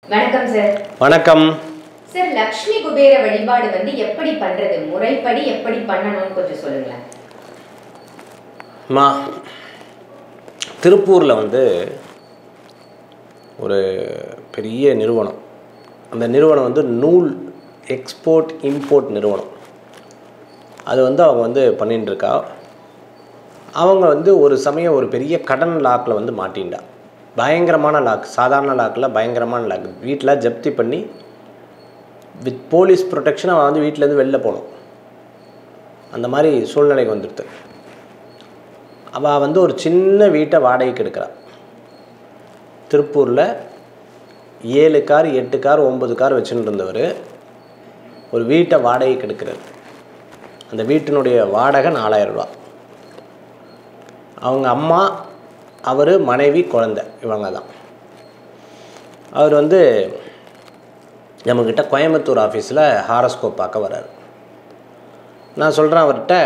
வணக்கம் சார் வணக்கம் சார் லக்ஷ்மி குபேர வழிபாடு வந்து எப்படி பண்றது முறைப்படி எப்படி பண்ணணும்னு கொஞ்சம் சொல்லுங்களேன் மா திருப்பூரில் வந்து ஒரு பெரிய நிறுவனம் அந்த நிறுவனம் வந்து நூல் எக்ஸ்போர்ட் இம்போர்ட் நிறுவனம் அது வந்து அவங்க வந்து பண்ணிட்டு இருக்கா அவங்க வந்து ஒரு சமயம் ஒரு பெரிய கடன் லாக்கில் வந்து மாட்டின்டா பயங்கரமான லாக் சாதாரண லாக்கில் பயங்கரமான லாக் வீட்டில் ஜப்தி பண்ணி வித் போலீஸ் ப்ரொடெக்ஷன் அவன் வந்து வீட்டிலேருந்து வெளில போகணும் அந்த மாதிரி சூழ்நிலைக்கு வந்துடுது அவள் வந்து ஒரு சின்ன வீட்டை வாடகைக்கு எடுக்கிறா திருப்பூரில் ஏழு கார் எட்டு கார் ஒம்பது கார் வச்சுட்டு இருந்தவர் ஒரு வீட்டை வாடகைக்கு எடுக்கிறார் அந்த வீட்டினுடைய வாடகை நாலாயிரம் ரூபா அவங்க அம்மா அவர் மனைவி குழந்தை இவங்க தான் அவர் வந்து நம்மக்கிட்ட கோயம்புத்தூர் ஆஃபீஸில் ஹாரஸ்கோப் பார்க்க வர்றாரு நான் சொல்கிறேன் அவர்கிட்ட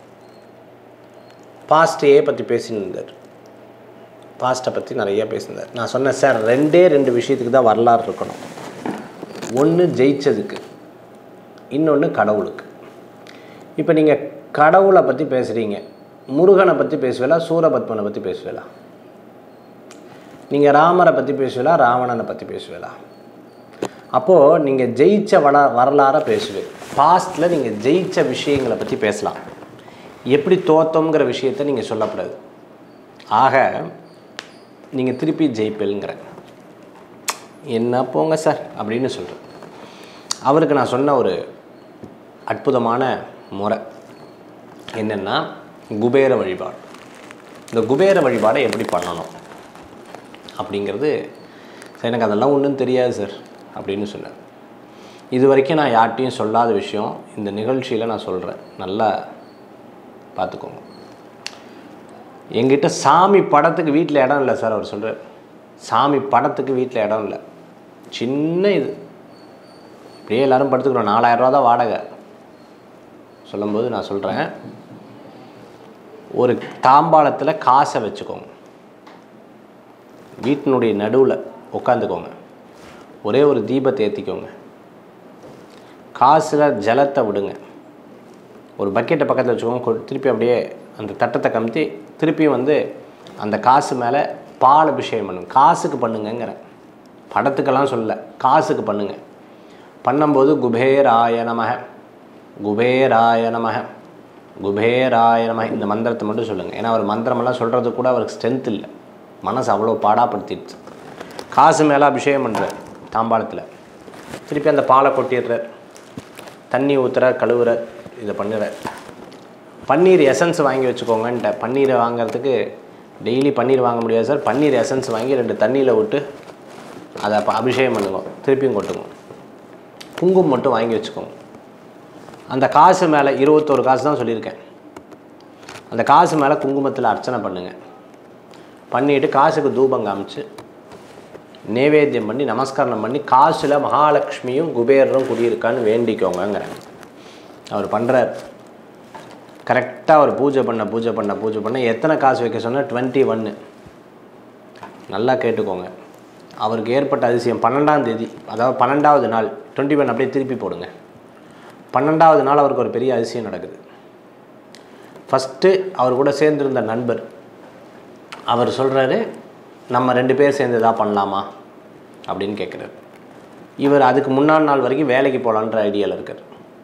பாஸ்டையே பற்றி பேசின்னு இருந்தார் பாஸ்ட்டை பற்றி நிறைய பேசியிருந்தார் நான் சொன்னேன் சார் ரெண்டே ரெண்டு விஷயத்துக்கு தான் வரலாறு இருக்கணும் ஒன்று ஜெயிச்சதுக்கு இன்னொன்று கடவுளுக்கு இப்போ நீங்கள் கடவுளை பற்றி பேசுகிறீங்க முருகனை பற்றி பேசுவேலா சூரபத்மனை பற்றி பேசுவேலா நீங்கள் ராமரை பற்றி பேசுவேலா ராவணனை பற்றி பேசுவேலா அப்போது நீங்கள் ஜெயிச்ச வள வரலாறை பேசுவேன் பாஸ்ட்டில் நீங்கள் ஜெயிச்ச விஷயங்களை பற்றி பேசலாம் எப்படி தோத்தோங்கிற விஷயத்தை நீங்கள் சொல்லக்கூடாது ஆக நீங்கள் திருப்பி ஜெயிப்பேலுங்கிற என்ன போங்க சார் அப்படின்னு சொல்கிறேன் அவருக்கு நான் சொன்ன ஒரு அற்புதமான முறை என்னென்னா குபேர வழிபாடு இந்த குபேர வழிபாடை எப்படி பண்ணணும் அப்படிங்கிறது சார் எனக்கு அதெல்லாம் ஒன்றும் தெரியாது சார் அப்படின்னு சொன்னார் இது வரைக்கும் நான் யார்கிட்டையும் சொல்லாத விஷயம் இந்த நிகழ்ச்சியில் நான் சொல்கிறேன் நல்லா பார்த்துக்கோங்க எங்கிட்ட சாமி படத்துக்கு வீட்டில் இடம் இல்லை சார் அவர் சொல்கிறார் சாமி படத்துக்கு வீட்டில் இடம் இல்லை சின்ன இது இப்படியே எல்லோரும் படுத்துக்கிறோம் நாலாயிரரூவா தான் வாடகை சொல்லும்போது நான் சொல்கிறேன் ஒரு தாம்பாளத்தில் காசை வச்சுக்கோங்க வீட்டினுடைய நடுவில் உட்காந்துக்கோங்க ஒரே ஒரு தீபத்தை ஏற்றிக்கோங்க காசில் ஜலத்தை விடுங்க ஒரு பக்கெட்டை பக்கத்தில் வச்சுக்கோங்க கொ- திருப்பி அப்படியே அந்த தட்டத்தை கமுத்தி திருப்பி வந்து அந்த காசு மேலே பால் அபிஷேகம் பண்ணுங்க காசுக்கு பண்ணுங்கங்கிறேன் படத்துக்கெல்லாம் சொல்லல காசுக்கு பண்ணுங்க பண்ணும்போது குபேராய நமக குபேராய நமக குபேராய நமக இந்த மந்திரத்தை மட்டும் சொல்லுங்கள் ஏன்னா அவர் மந்திரமெல்லாம் சொல்கிறது கூட அவருக்கு ஸ்ட்ரென்த் இல்லை மனசு அவ்வளோ பாடாப்படுத்திடுச்சு காசு மேலே அபிஷேகம் பண்ணுறார் தாம்பாளத்தில் திருப்பி அந்த பாலை கொட்டிடுறார் தண்ணி ஊற்றுறார் கழுவுறார் இதை பண்ணுறார் பன்னீர் எசன்ஸ் வாங்கி வச்சுக்கோங்கன்ட்ட பன்னீரை வாங்குறதுக்கு டெய்லி பன்னீர் வாங்க முடியாது சார் பன்னீர் எசன்ஸ் வாங்கி ரெண்டு தண்ணியில் விட்டு அதை அப்போ அபிஷேகம் பண்ணுங்க திருப்பியும் கொட்டுங்க குங்குமம் மட்டும் வாங்கி வச்சுக்கோங்க அந்த காசு மேலே இருபத்தோரு காசு தான் சொல்லியிருக்கேன் அந்த காசு மேலே குங்குமத்தில் அர்ச்சனை பண்ணுங்கள் பண்ணிவிட்டு காசுக்கு தூபம் காமிச்சு நைவேத்தியம் பண்ணி நமஸ்காரம் பண்ணி காசில் மகாலட்சுமியும் குபேரரும் குடியிருக்கான்னு வேண்டிக்கோங்கங்கிறேன் அவர் பண்ணுறார் கரெக்டாக அவர் பூஜை பண்ண பூஜை பண்ண பூஜை பண்ண எத்தனை காசு வைக்க சொன்னால் டுவெண்ட்டி ஒன்று நல்லா கேட்டுக்கோங்க அவருக்கு ஏற்பட்ட அதிசயம் பன்னெண்டாம் தேதி அதாவது பன்னெண்டாவது நாள் டுவெண்ட்டி ஒன் அப்படியே திருப்பி போடுங்க பன்னெண்டாவது நாள் அவருக்கு ஒரு பெரிய அதிசயம் நடக்குது ஃபஸ்ட்டு அவர் கூட சேர்ந்திருந்த நண்பர் அவர் சொல்கிறாரு நம்ம ரெண்டு பேர் சேர்ந்து தான் பண்ணலாமா அப்படின்னு கேட்குறாரு இவர் அதுக்கு முன்னாள் நாள் வரைக்கும் வேலைக்கு போகலான்ற ஐடியாவில் இருக்கார்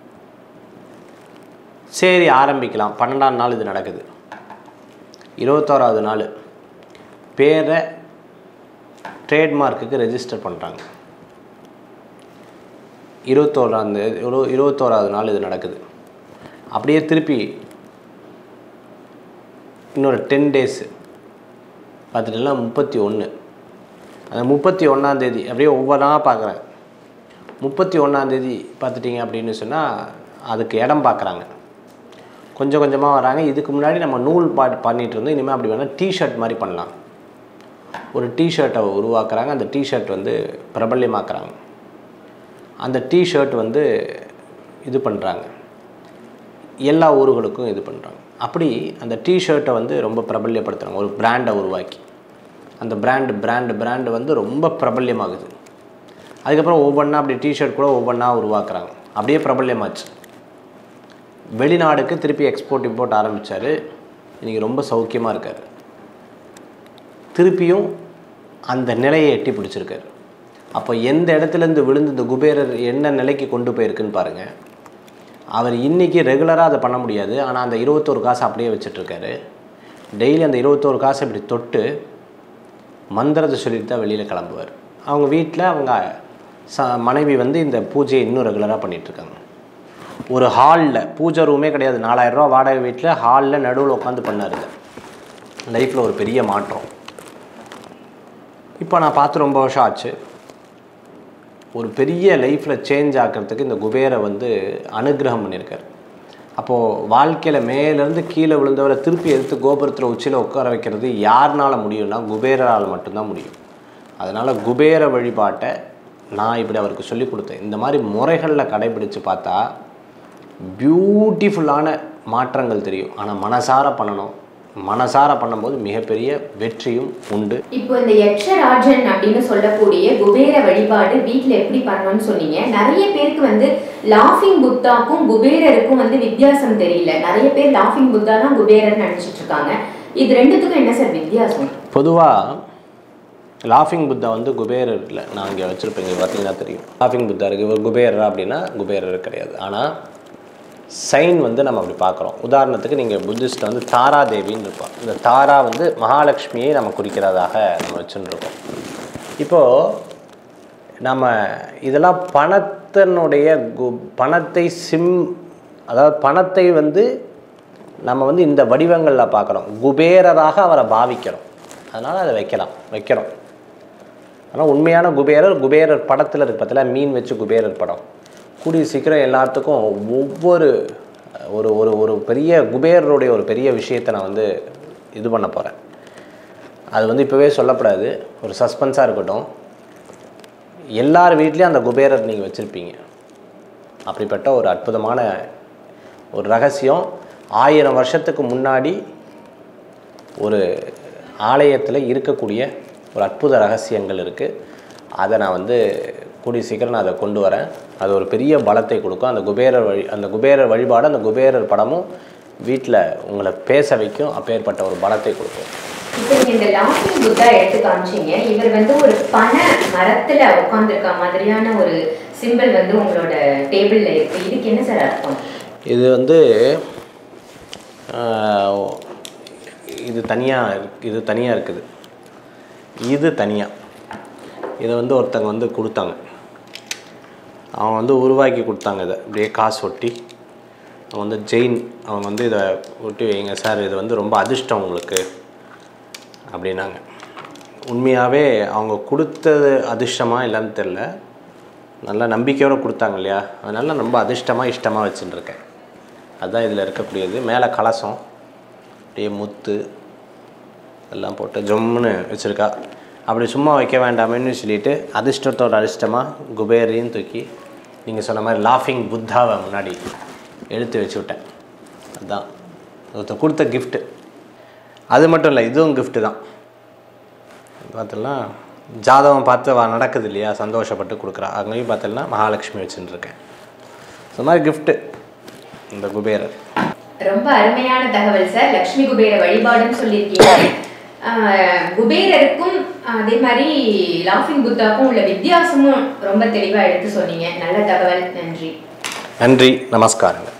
சரி ஆரம்பிக்கலாம் பன்னெண்டாம் நாள் இது நடக்குது இருபத்தோராவது நாள் பேரை ட்ரேட்மார்க்குக்கு ரெஜிஸ்டர் பண்ணுறாங்க இருபத்தோராம் தேதி இரு இருபத்தோராவது நாள் இது நடக்குது அப்படியே திருப்பி இன்னொரு டென் டேஸு பார்த்துட்டுனா முப்பத்தி ஒன்று அந்த முப்பத்தி ஒன்றாந்தேதி அப்படியே ஒவ்வொன்றா பார்க்குறேன் முப்பத்தி ஒன்றாந்தேதி பார்த்துட்டிங்க அப்படின்னு சொன்னால் அதுக்கு இடம் பார்க்குறாங்க கொஞ்சம் கொஞ்சமாக வராங்க இதுக்கு முன்னாடி நம்ம நூல் பா பண்ணிகிட்டு இருந்தோம் இனிமேல் அப்படி வேணால் டிஷர்ட் மாதிரி பண்ணலாம் ஒரு டிஷர்ட்டை உருவாக்குறாங்க அந்த டிஷர்ட் வந்து பிரபல்யமாக்குறாங்க அந்த டிஷர்ட் வந்து இது பண்ணுறாங்க எல்லா ஊர்களுக்கும் இது பண்ணுறாங்க அப்படி அந்த டிஷர்ட்டை வந்து ரொம்ப பிரபல்யப்படுத்துகிறாங்க ஒரு பிராண்டை உருவாக்கி அந்த பிராண்டு பிராண்டு பிராண்டு வந்து ரொம்ப பிரபல்யமாகுது அதுக்கப்புறம் ஒவ்வொன்றா அப்படி டிஷர்ட் கூட ஒவ்வொன்றா உருவாக்குறாங்க அப்படியே பிரபல்யமாச்சு வெளிநாடுக்கு திருப்பி எக்ஸ்போர்ட் இம்போர்ட் ஆரம்பித்தார் இன்றைக்கி ரொம்ப சௌக்கியமாக இருக்கார் திருப்பியும் அந்த நிலையை எட்டி பிடிச்சிருக்காரு அப்போ எந்த இடத்துலேருந்து விழுந்து இந்த குபேரர் என்ன நிலைக்கு கொண்டு போயிருக்குன்னு பாருங்கள் அவர் இன்றைக்கி ரெகுலராக அதை பண்ண முடியாது ஆனால் அந்த இருபத்தோரு காசு அப்படியே வச்சிட்ருக்காரு டெய்லி அந்த இருபத்தோரு காசை இப்படி தொட்டு மந்திரத்தை சொல்லிட்டு தான் வெளியில் கிளம்புவார் அவங்க வீட்டில் அவங்க ச மனைவி வந்து இந்த பூஜையை இன்னும் ரெகுலராக பண்ணிகிட்ருக்காங்க ஒரு ஹாலில் பூஜை ரூமே கிடையாது நாலாயிரரூவா வாடகை வீட்டில் ஹாலில் நடுவில் உட்காந்து பண்ணாருங்க லைஃப்பில் ஒரு பெரிய மாற்றம் இப்போ நான் பார்த்து ரொம்ப வருஷம் ஆச்சு ஒரு பெரிய லைஃப்பில் சேஞ்ச் ஆக்கிறதுக்கு இந்த குபேரை வந்து அனுகிரகம் பண்ணியிருக்கார் அப்போது வாழ்க்கையில் மேலேருந்து கீழே விழுந்தவரை திருப்பி எடுத்து கோபுரத்தில் உச்சியில் உட்கார வைக்கிறது யாருனால முடியும்னா குபேரரால் மட்டும்தான் முடியும் அதனால் குபேர வழிபாட்டை நான் இப்படி அவருக்கு சொல்லி கொடுத்தேன் இந்த மாதிரி முறைகளில் கடைபிடிச்சு பார்த்தா பியூட்டிஃபுல்லான மாற்றங்கள் தெரியும் ஆனால் மனசார பண்ணணும் மனசார பண்ணும்போது மிகப்பெரிய வெற்றியும் உண்டு இப்போ இந்த யக்ஷராஜன் அப்படின்னு சொல்லக்கூடிய குபேர வழிபாடு வீட்ல எப்படி பண்ணணும்னு சொன்னீங்க நிறைய பேருக்கு வந்து லாஃபிங் புத்தாக்கும் குபேரருக்கும் வந்து வித்தியாசம் தெரியல நிறைய பேர் லாஃபிங் புத்தா தான் குபேரர் நினைச்சிட்டு இருக்காங்க இது ரெண்டுத்துக்கும் என்ன சார் வித்தியாசம் பொதுவாக லாஃபிங் புத்தா வந்து குபேரர் இல்லை நான் இங்கே வச்சுருப்பேன் இங்கே பார்த்தீங்கன்னா தெரியும் லாஃபிங் புத்தா இருக்குது இவர் குபேரரா அப்படின்னா குபேரர் கிடையாது ஆனால் சைன் வந்து நம்ம அப்படி பார்க்குறோம் உதாரணத்துக்கு நீங்கள் புத்திஸ்ட்டில் வந்து தாரா தேவின்னு இருப்போம் இந்த தாரா வந்து மகாலட்சுமியை நம்ம குறிக்கிறதாக நம்ம வச்சுருக்கோம் இப்போது நம்ம இதெல்லாம் பணத்தினுடைய கு பணத்தை சிம் அதாவது பணத்தை வந்து நம்ம வந்து இந்த வடிவங்களில் பார்க்குறோம் குபேரராக அவரை பாவிக்கிறோம் அதனால் அதை வைக்கலாம் வைக்கிறோம் ஆனால் உண்மையான குபேரர் குபேரர் படத்தில் இருக்கு பார்த்தீங்களா மீன் வச்சு குபேரர் படம் கூடிய சீக்கிரம் எல்லாத்துக்கும் ஒவ்வொரு ஒரு ஒரு ஒரு பெரிய குபேரருடைய ஒரு பெரிய விஷயத்தை நான் வந்து இது பண்ண போகிறேன் அது வந்து இப்போவே சொல்லப்படாது ஒரு சஸ்பென்ஸாக இருக்கட்டும் எல்லார் வீட்லேயும் அந்த குபேரர் நீங்கள் வச்சுருப்பீங்க அப்படிப்பட்ட ஒரு அற்புதமான ஒரு ரகசியம் ஆயிரம் வருஷத்துக்கு முன்னாடி ஒரு ஆலயத்தில் இருக்கக்கூடிய ஒரு அற்புத ரகசியங்கள் இருக்குது அதை நான் வந்து கூடிய சீக்கிரம் நான் அதை கொண்டு வரேன் அது ஒரு பெரிய பலத்தை கொடுக்கும் அந்த குபேரர் வழி அந்த குபேரர் வழிபாடு அந்த குபேரர் படமும் வீட்டில் உங்களை பேச வைக்கும் அப்பேற்பட்ட ஒரு பலத்தை கொடுக்கும் இப்போ நீங்க இந்த லாஃபிங் புத்தா எடுத்து காமிச்சீங்க இவர் வந்து ஒரு பனை மரத்துல உட்கார்ந்திருக்க மாதிரியான ஒரு சிம்பிள் வந்து உங்களோட டேபிள்ல இருக்கு இதுக்கு என்ன சார் அர்த்தம் இது வந்து ஆஹ், இது தனியாக இது தனியாக இருக்குது இது தனியாக இதை வந்து ஒருத்தங்க வந்து கொடுத்தாங்க அவங்க வந்து உருவாக்கி கொடுத்தாங்க இதை இப்படியே காசு ஒட்டி அவங்க வந்து ஜெயின் அவங்க வந்து இதை ஒட்டி வைங்க சார் இது வந்து ரொம்ப அதிர்ஷ்டம் உங்களுக்கு அப்படின்னாங்க உண்மையாகவே அவங்க கொடுத்தது அதிர்ஷ்டமா இல்லைன்னு தெரில நல்ல நம்பிக்கையோடு கொடுத்தாங்க இல்லையா அதனால நான் ரொம்ப அதிர்ஷ்டமாக இஷ்டமாக வச்சுட்டு இருக்கேன் அதுதான் இதில் இருக்கக்கூடியது மேலே கலசம் அப்படியே முத்து எல்லாம் போட்டு ஜம்முன்னு வச்சுருக்கா அப்படி சும்மா வைக்க வேண்டாமேன்னு சொல்லிட்டு அதிர்ஷ்டத்தோட அதிர்ஷ்டமாக குபேரின்னு தூக்கி நீங்கள் சொன்ன மாதிரி லாஃபிங் புத்தாவை முன்னாடி எடுத்து வச்சு விட்டேன் அதுதான் ஒருத்தர் கொடுத்த கிஃப்ட்டு அது மட்டும் இல்லை இதுவும் gift தான் பார்த்தோம்னா ஜாதகம் பார்த்து அவ நடக்குது இல்லையா சந்தோஷப்பட்டு கொடுக்குறா அங்கேயும் பார்த்தோம்னா மகாலட்சுமி வச்சுட்டு இருக்கேன் இந்த மாதிரி gift இந்த குபேரர் ரொம்ப அருமையான தகவல் சார் லக்ஷ்மி குபேர வழிபாடுன்னு சொல்லியிருக்கீங்க ஆஹ் குபேரருக்கும் அதே மாதிரி லாஃபிங் புத்தாக்கும் உள்ள வித்தியாசமும் ரொம்ப தெளிவா எடுத்து சொன்னீங்க நல்ல தகவல் நன்றி நன்றி நமஸ்காரங்கள்